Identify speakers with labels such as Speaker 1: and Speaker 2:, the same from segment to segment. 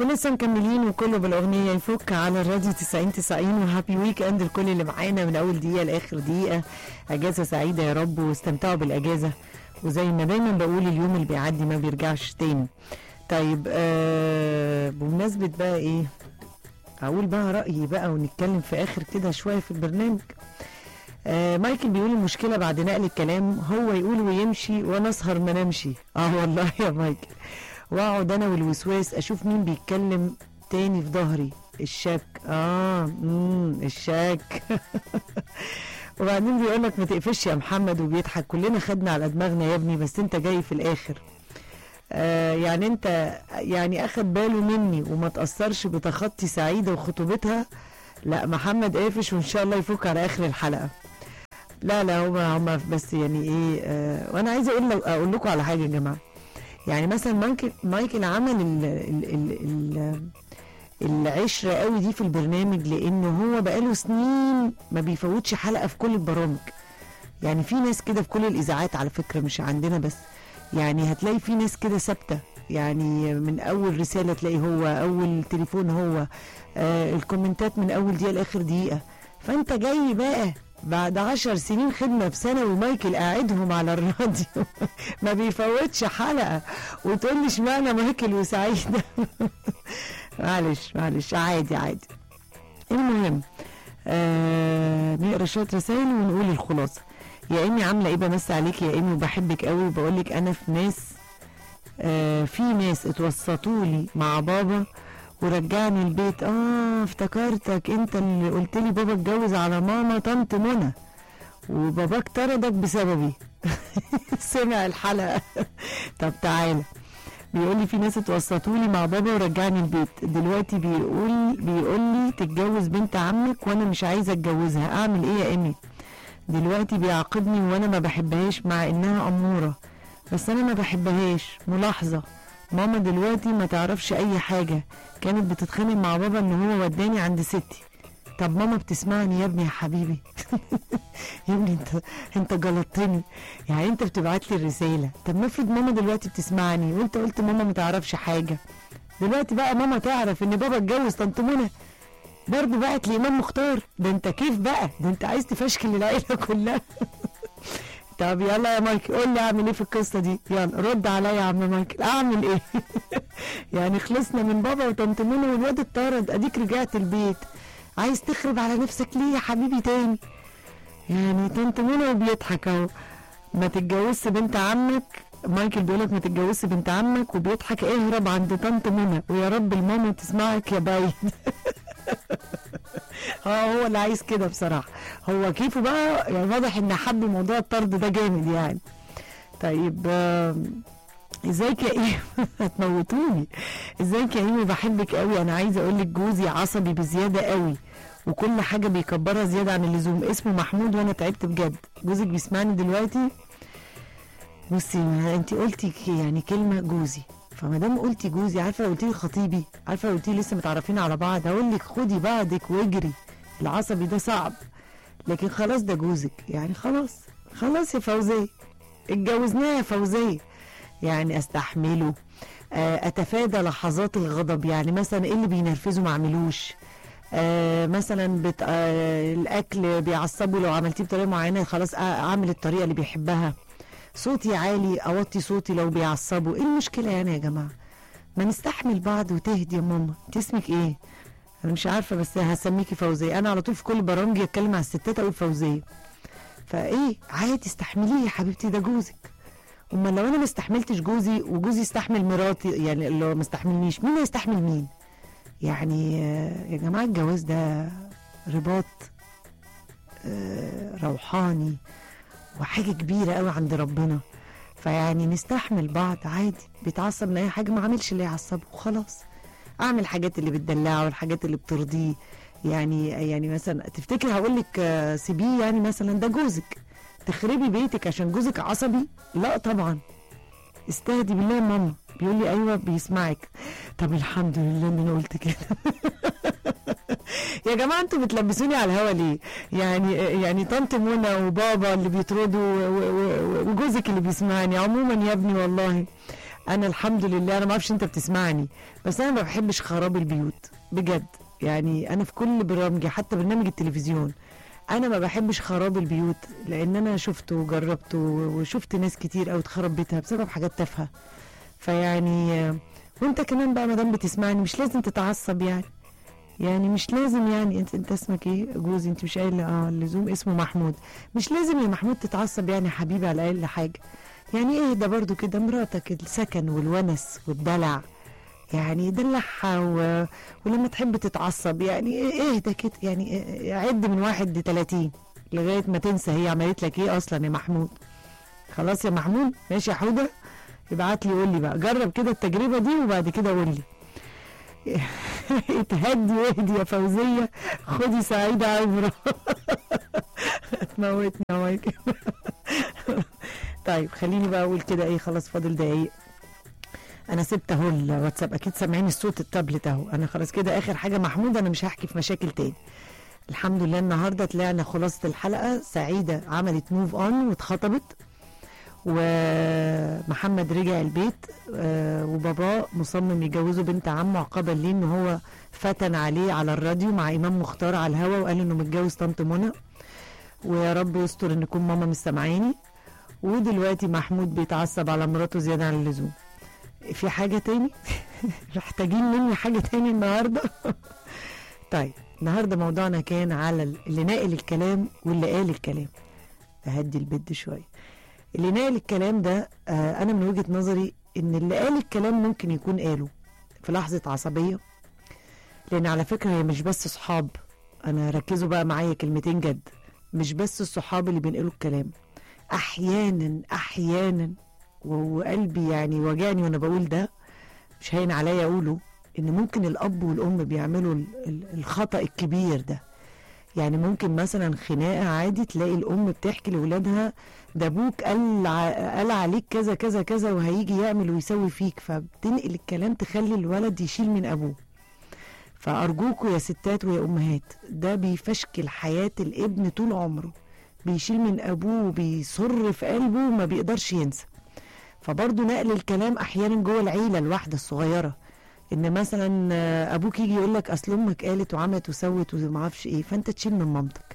Speaker 1: ولسه مكملين وكله بالاغنيه يفك على الراديو 90 90 وهابي ويك اند لكل اللي معانا من اول دقيقه لاخر دقيقه اجازه سعيده يا رب واستمتعوا بالاجازه وزي ما دايما بقول اليوم اللي بيعدي ما بيرجعش تاني طيب آه بمناسبه بقى ايه اقول بقى رايي بقى ونتكلم في اخر كده شويه في البرنامج آه مايكل بيقول المشكله بعد نقل الكلام هو يقول ويمشي وانا اسهر ما نمشي اه والله يا مايكل واقعد انا والوسواس اشوف مين بيتكلم تاني في ظهري الشك اه امم الشك وبعدين بيقول لك ما تقفش يا محمد وبيضحك كلنا خدنا على دماغنا يا ابني بس انت جاي في الاخر آه يعني انت يعني اخد باله مني وما تاثرش بتخطي سعيده وخطوبتها لا محمد قافش وان شاء الله يفك على اخر الحلقه لا لا هما هما بس يعني ايه آه وانا عايزه اقول اقول لكم على حاجه يا جماعه يعني مثلا مايكل مايكل عمل ال ال ال ال العشرة قوي دي في البرنامج لانه هو بقاله سنين ما بيفوتش حلقه في كل البرامج يعني في ناس كده في كل الاذاعات على فكره مش عندنا بس يعني هتلاقي في ناس كده ثابته يعني من اول رساله تلاقي هو اول تليفون هو آه الكومنتات من اول دقيقه لاخر دقيقه فانت جاي بقى بعد عشر سنين خدمة في سنة ومايكل قاعدهم على الراديو ما بيفوتش حلقة وتقول لي اشمعنى مايكل وسعيدة معلش معلش عادي عادي المهم آه نقرا شوية رسائل ونقول الخلاصة يا ايمي عاملة ايه بمسي عليك يا ايمي وبحبك قوي وبقول لك انا في ناس آه في ناس اتوسطوا لي مع بابا ورجعني البيت اه افتكرتك انت اللي قلت لي بابا اتجوز على ماما طنط منى وباباك طردك بسببي سمع الحلقه طب تعالى بيقول لي في ناس اتوسطوا لي مع بابا ورجعني البيت دلوقتي بيقول بيقول لي تتجوز بنت عمك وانا مش عايزه اتجوزها اعمل ايه يا ايمي دلوقتي بيعاقبني وانا ما بحبهاش مع انها اموره بس انا ما بحبهاش ملاحظه ماما دلوقتي ما تعرفش اي حاجه كانت بتتخانق مع بابا ان هو وداني عند ستي طب ماما بتسمعني يا ابني يا حبيبي يا ابني انت انت جلطتني يعني انت بتبعت لي الرساله طب ما افرض ماما دلوقتي بتسمعني وانت قلت ماما ما تعرفش حاجه دلوقتي بقى ماما تعرف ان بابا اتجوز طنط منى برضه بعت لي امام مختار ده انت كيف بقى ده انت عايز تفشكل العيله كلها طب يلا يا مايكل قول لي اعمل ايه في القصه دي يلا رد عليا يا عم مايكل اعمل ايه يعني خلصنا من بابا وطنط منى والواد اتطرد اديك رجعت البيت عايز تخرب على نفسك ليه يا حبيبي تاني يعني طنط منى وبيضحك اهو ما تتجوزش بنت عمك مايكل بيقولك ما تتجوزش بنت عمك وبيضحك اهرب عند طنط منى ويا رب الماما تسمعك يا باين اه هو اللي عايز كده بصراحه هو كيفه بقى يعني واضح ان حب موضوع الطرد ده جامد يعني طيب ازيك يا ايه هتموتوني ازيك يا ايمي بحبك قوي انا عايزه اقول لك جوزي عصبي بزياده قوي وكل حاجه بيكبرها زياده عن اللزوم اسمه محمود وانا تعبت بجد جوزك بيسمعني دلوقتي بصي انت قلتي يعني كلمه جوزي فما دام قلتي جوزي عارفه قلتي لي خطيبي عارفه قلتي لي لسه متعرفين على بعض هقول لك خدي بعضك واجري العصبي ده صعب لكن خلاص ده جوزك يعني خلاص خلاص يا فوزيه اتجوزناه يا فوزيه يعني استحمله اتفادى لحظات الغضب يعني مثلا ايه اللي بينرفزه ما اعملوش آه مثلا بت... آه الاكل بيعصبه لو عملتيه بطريقه معينه خلاص اعمل الطريقه اللي بيحبها صوتي عالي اوطي صوتي لو بيعصبوا ايه المشكله يعني يا جماعه ما نستحمل بعض وتهدي يا ماما انت اسمك ايه انا مش عارفه بس هسميكي فوزيه انا على طول في كل برامجي اتكلم على الستات اقول فوزيه فايه عادي استحمليه يا حبيبتي ده جوزك امال لو انا ما استحملتش جوزي وجوزي استحمل مراتي يعني اللي ما استحملنيش مين هيستحمل مين يعني يا جماعه الجواز ده رباط روحاني وحاجه كبيره قوي عند ربنا فيعني نستحمل بعض عادي بيتعصب من اي حاجه ما عملش اللي يعصبه وخلاص اعمل الحاجات اللي بتدلعه والحاجات اللي بترضيه يعني يعني مثلا تفتكري هقول لك سيبيه يعني مثلا ده جوزك تخربي بيتك عشان جوزك عصبي لا طبعا استهدي بالله يا ماما بيقول لي ايوه بيسمعك طب الحمد لله ان انا قلت كده يا جماعه انتوا بتلبسوني على الهوا ليه يعني يعني طنط منى وبابا اللي بيطردوا وجوزك اللي بيسمعني عموما يا ابني والله انا الحمد لله انا ما اعرفش انت بتسمعني بس انا ما بحبش خراب البيوت بجد يعني انا في كل برامجي حتى برنامج التلفزيون انا ما بحبش خراب البيوت لان انا شفته وجربته وشفت ناس كتير قوي اتخرب بيتها بسبب حاجات تافهه فيعني آه، وانت كمان بقى ما دام بتسمعني مش لازم تتعصب يعني يعني مش لازم يعني انت انت اسمك ايه جوزي انت مش قايل اه اللزوم اسمه محمود مش لازم يا محمود تتعصب يعني يا حبيبي على اقل حاجه يعني ايه ده برضو كده مراتك السكن والونس والدلع يعني دلعها و... ولما تحب تتعصب يعني ايه ده كده يعني إيه- عد من واحد لتلاتين لغايه ما تنسى هي عملت لك ايه اصلا يا محمود خلاص يا محمود ماشي يا حوده ابعت لي قول لي بقى جرب كده التجربه دي وبعد كده قول لي اتهدي واهدي يا فوزيه خدي سعيده عبره تموتني يا مايكل طيب خليني بقى اقول كده ايه خلاص فاضل دقايق انا سبت اهو الواتساب اكيد سامعين الصوت التابلت اهو انا خلاص كده اخر حاجه محمود انا مش هحكي في مشاكل تاني الحمد لله النهارده طلعنا خلاصه الحلقه سعيده عملت موف اون واتخطبت ومحمد رجع البيت آه، وباباه مصمم يجوزه بنت عمه عقبا ليه ان هو فتن عليه على الراديو مع امام مختار على الهوا وقال انه متجوز طنط منى ويا رب يستر ان يكون ماما مش سامعاني ودلوقتي محمود بيتعصب على مراته زياده عن اللزوم في حاجه تاني محتاجين مني حاجه تاني النهارده طيب النهارده موضوعنا كان على اللي ناقل الكلام واللي قال الكلام اهدي البد شويه اللي ناقل الكلام ده آه انا من وجهه نظري ان اللي قال الكلام ممكن يكون قاله في لحظه عصبيه لان على فكره هي مش بس صحاب انا ركزوا بقى معايا كلمتين جد مش بس الصحاب اللي بينقلوا الكلام احيانا احيانا وقلبي يعني وجعني وانا بقول ده مش هين عليا اقوله ان ممكن الاب والام بيعملوا ال- ال- الخطا الكبير ده يعني ممكن مثلا خناقه عادي تلاقي الام بتحكي لاولادها ده ابوك قال ع- قال عليك كذا كذا كذا وهيجي يعمل ويسوي فيك فبتنقل الكلام تخلي الولد يشيل من ابوه فارجوكوا يا ستات ويا امهات ده بيفشكل حياه الابن طول عمره بيشيل من ابوه وبيصر في قلبه وما بيقدرش ينسى فبرضه نقل الكلام احيانا جوه العيله الواحده الصغيره ان مثلا آه، ابوك يجي يقول لك اصل امك قالت وعملت وسوت وما اعرفش ايه فانت تشيل من مامتك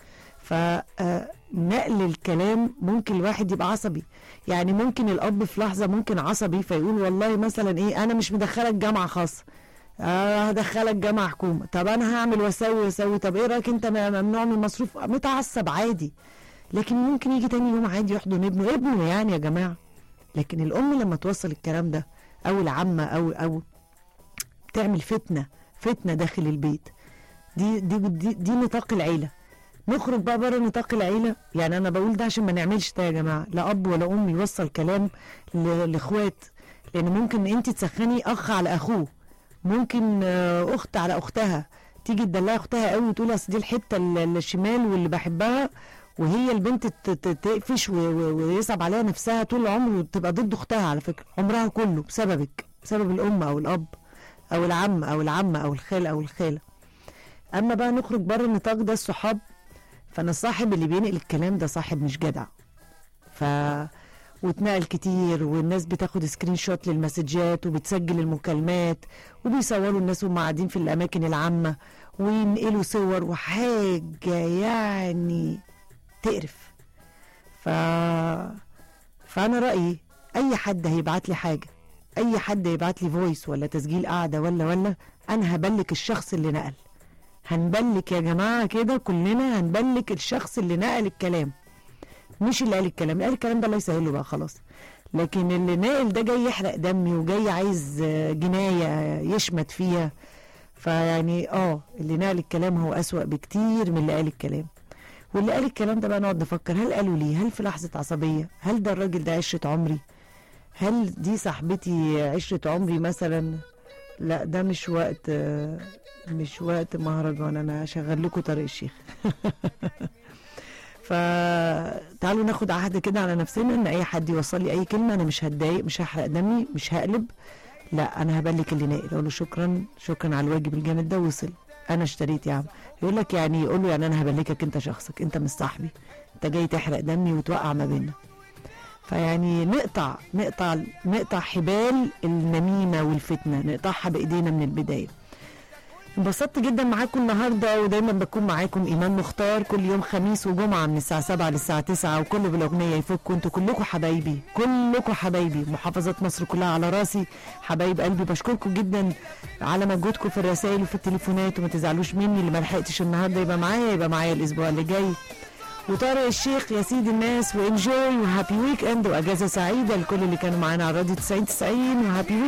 Speaker 1: فنقل الكلام ممكن الواحد يبقى عصبي يعني ممكن الاب في لحظه ممكن عصبي فيقول والله مثلا ايه انا مش مدخلك جامعه خاصه آه هدخلك جامعه حكومه طب انا هعمل واسوي واسوي طب ايه رايك انت م- ممنوع من المصروف متعصب عادي لكن ممكن يجي تاني يوم عادي يحضن ابنه ابنه يعني يا جماعه لكن الام لما توصل الكلام ده او العمه او او تعمل فتنه فتنه داخل البيت دي دي دي, دي نطاق العيله نخرج بقى بره نطاق العيله يعني انا بقول ده عشان ما نعملش ده يا جماعه لا اب ولا ام يوصل كلام ل- لاخوات لان ممكن انت تسخني اخ على اخوه ممكن آه، اخت على اختها تيجي تدلعي اختها قوي وتقول اصل دي الحته ال- الشمال واللي بحبها وهي البنت ت- ت- تقفش و- و- ويصعب عليها نفسها طول العمر وتبقى ضد اختها على فكره عمرها كله بسببك بسبب الام او الاب او العم او العمه او الخال او الخاله اما بقى نخرج بره النطاق ده الصحاب فانا الصاحب اللي بينقل الكلام ده صاحب مش جدع ف واتنقل كتير والناس بتاخد سكرين شوت للمسجات وبتسجل المكالمات وبيصوروا الناس وهم قاعدين في الاماكن العامه وينقلوا صور وحاجه يعني تقرف ف فانا رايي اي حد هيبعت لي حاجه اي حد هيبعت لي فويس ولا تسجيل قعده ولا ولا انا هبلك الشخص اللي نقل هنبلك يا جماعه كده كلنا هنبلك الشخص اللي نقل الكلام مش اللي قال الكلام اللي قال الكلام ده الله يسهله بقى خلاص لكن اللي ناقل ده جاي يحرق دمي وجاي عايز آه، جنايه يشمت فيها فيعني اه اللي نقل الكلام هو اسوأ بكتير من اللي قال الكلام واللي قال الكلام ده بقى نقعد نفكر هل قالوا ليه هل في لحظه عصبيه هل ده الراجل ده عشره عمري هل دي صاحبتي عشره عمري مثلا لا ده مش وقت آه، مش وقت مهرجان انا هشغل لكم طريق الشيخ فتعالوا ناخد عهد كده على نفسنا ان اي حد يوصل لي اي كلمه انا مش هتضايق مش هحرق دمي مش هقلب لا انا هبلك اللي ناقل اقول له شكرا شكرا على الواجب الجامد ده وصل انا اشتريت يا عم يقول لك يعني يقول له يعني انا هبلكك انت شخصك انت مش صاحبي انت جاي تحرق دمي وتوقع ما بيننا فيعني نقطع نقطع نقطع حبال النميمه والفتنه نقطعها بايدينا من البدايه انبسطت جدا معاكم النهارده ودايما بكون معاكم ايمان مختار كل يوم خميس وجمعه من الساعه 7 للساعه 9 وكله بالاغنيه يفك انتوا كلكم حبايبي كلكم حبايبي محافظات مصر كلها على راسي حبايب قلبي بشكركم جدا على مجهودكم في الرسائل وفي التليفونات وما تزعلوش مني اللي ما لحقتش النهارده يبقى معايا يبقى معايا الاسبوع اللي جاي وطارق الشيخ يا سيد الناس وانجوي وهابي ويك اند واجازه سعيده لكل اللي كانوا معانا على راديو 90 90 وهابي ويك